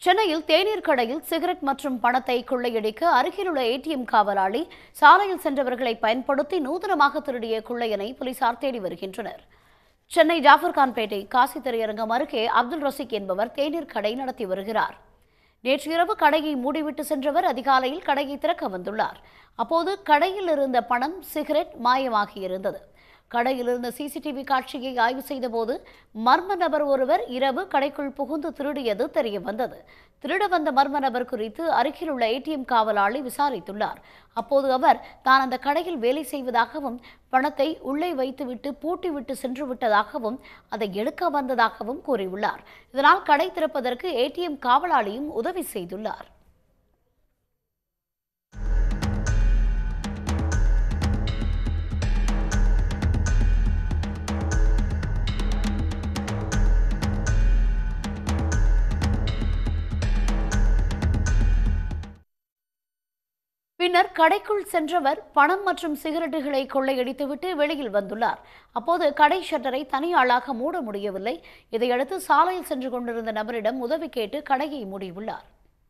சென்னையில் தேநீர் கடையில் சிகரெட் மற்றும் பணத்தை கொள்ளையடிக்க அருகிலுள்ள ஏடிஎம் காவலாளி சாலையில் சென்றவர்களை பயன்படுத்தி நூதனமாக திருடிய கொள்ளையனை போலீசார் தேடி வருகின்றனர் சென்னை ஜாஃபர்கான்பேட்டை காசி திரையரங்கம் அருகே அப்துல் ரசிக் என்பவர் தேநீர் கடை நடத்தி வருகிறார் நேற்று இரவு கடையை மூடிவிட்டு சென்றவர் அதிகாலையில் கடையை திறக்க வந்துள்ளார் அப்போது கடையில் இருந்த பணம் சிகரெட் மாயமாகியிருந்தது கடையில் இருந்த சிசிடிவி காட்சியை ஆய்வு செய்தபோது மர்ம நபர் ஒருவர் இரவு கடைக்குள் புகுந்து திருடியது தெரிய வந்தது திருட வந்த மர்ம நபர் குறித்து அருகிலுள்ள ஏடிஎம் காவலாளி விசாரித்துள்ளார் அப்போது அவர் தான் அந்த கடையில் வேலை செய்வதாகவும் பணத்தை உள்ளே வைத்துவிட்டு பூட்டிவிட்டு சென்று விட்டதாகவும் அதை எடுக்க வந்ததாகவும் கூறியுள்ளார் இதனால் கடை திறப்பதற்கு ஏடிஎம் காவலாளியும் உதவி செய்துள்ளார் பின்னர் கடைக்குள் சென்றவர் பணம் மற்றும் சிகரெட்டுகளை கொள்ளையடித்துவிட்டு வெளியில் வந்துள்ளார் அப்போது கடை ஷட்டரை தனி ஆளாக மூட முடியவில்லை இதையடுத்து சாலையில் சென்று கொண்டிருந்த நபரிடம் உதவி கேட்டு கடையை மூடியுள்ளார்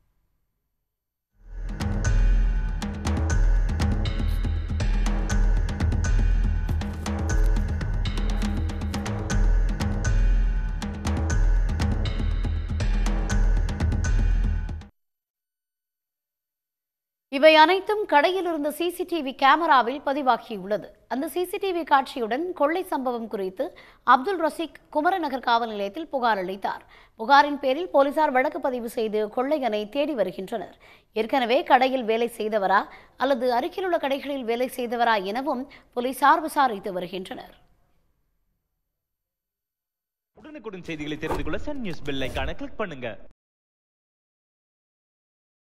இவை அனைத்தும் கடையில் இருந்த சிசிடிவி கேமராவில் பதிவாகியுள்ளது அந்த சிசிடிவி காட்சியுடன் கொள்ளை சம்பவம் குறித்து அப்துல் ரசீக் குமரநகர் காவல் நிலையத்தில் புகார் அளித்தார் புகாரின் பேரில் போலீசார் வழக்கு பதிவு செய்து கொள்ளையனை தேடி வருகின்றனர் ஏற்கனவே கடையில் வேலை செய்தவரா அல்லது அருகிலுள்ள கடைகளில் வேலை செய்தவரா எனவும் போலீசார் விசாரித்து வருகின்றனர் உடனுக்குடன் செய்திகளை தெரிந்து கொள்ள சன் நியூஸ் பெல் ஐகானை கிளிக் பண்ணுங்க